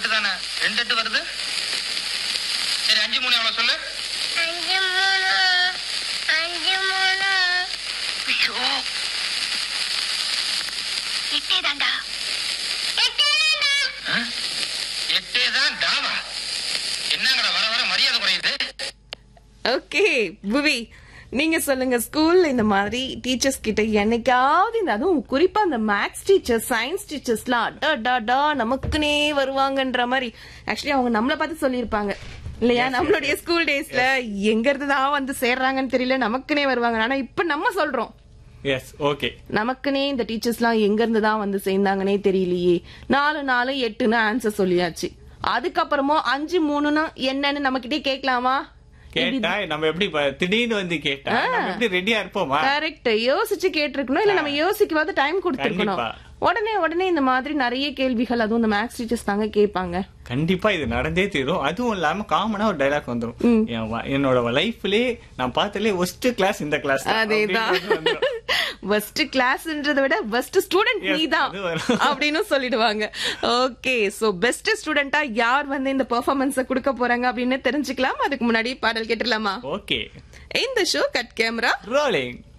எட்டு தானே ரெண்டு எட்டு வருது சரி அஞ்சு மூணு எவ்வளவு சொல்லு அஞ்சு மூணு அஞ்சு மூணு ஐயோ எட்டே தாண்டா ஆ? எட்டே தான் டாவா என்னங்கடா வர வர மரியாதை குறையுது ஓகே புவி நீங்க சொல்லுங்க ஸ்கூல்ல இந்த மாதிரி டீச்சர்ஸ் கிட்ட என்னைக்காவது இந்த அதுவும் குறிப்பா அந்த மேக்ஸ் டீச்சர் சயின்ஸ் டீச்சர்ஸ்லாம் அடா டா டா நமக்குனே வருவாங்கன்ற மாதிரி ஆக்சுவலி அவங்க நம்மள பார்த்து சொல்லியிருப்பாங்க இல்லையா நம்மளுடைய ஸ்கூல் டேஸ்ல எங்க இருந்து தான் வந்து சேர்றாங்கன்னு தெரியல நமக்குனே வருவாங்க ஆனா இப்ப நம்ம சொல்றோம் எஸ் ஓகே நமக்குனே இந்த டீச்சர்ஸ்லாம் எங்க இருந்து தான் வந்து சேர்ந்தாங்கன்னே தெரியலையே நாலு நாலு எட்டுன்னு ஆன்சர் சொல்லியாச்சு அதுக்கப்புறமும் அஞ்சு மூணுன்னா என்னன்னு நம்ம கிட்டே கேட்கலாமா கேட்டா நம்ம எப்படி ப- திடீர்னு வந்து கேட்டா நம்ம எப்படி ரெடியா இருப்போமா கரெக்ட் யோசிச்சு கேட்டிருக்கணும் இல்ல நம்ம யோசிக்கவாது டைம் கொடுத்திருக்கணும் கண்டிப்பா. உடனே உடனே இந்த மாதிரி நிறைய கேள்விகள் அதுவும் இந்த மேக்ஸ் டீச்சர்ஸ் தாங்க கேட்பாங்க கண்டிப்பா இது நடந்தே தீரும் அதுவும் இல்லாம காமனா ஒரு டைலாக் வந்துரும் என் வ- என்னோட லைஃப்லயே நான் பார்த்ததுலயே ஒஸ்ட் கிளாஸ் இந்த கிளாஸ் அதேதான் ஃபர்ஸ்ட் கிளாஸ்ன்றதை விட பெஸ்ட் ஸ்டூடெண்ட் Yes, நீதான் அது வரும். அப்படின்னு சொல்லிடுவாங்க ஓகே சோ பெஸ்ட் ஸ்டூடெண்டா யார் வந்து இந்த பெர்ஃபார்மன்ஸ கொடுக்க போறாங்க அப்படின்னு தெரிஞ்சுக்கலாம் அதுக்கு முன்னாடி பாடல் கேட்டுடலாமா ஓகே இந்த ஷோ கட் கேமரா ரோலிங்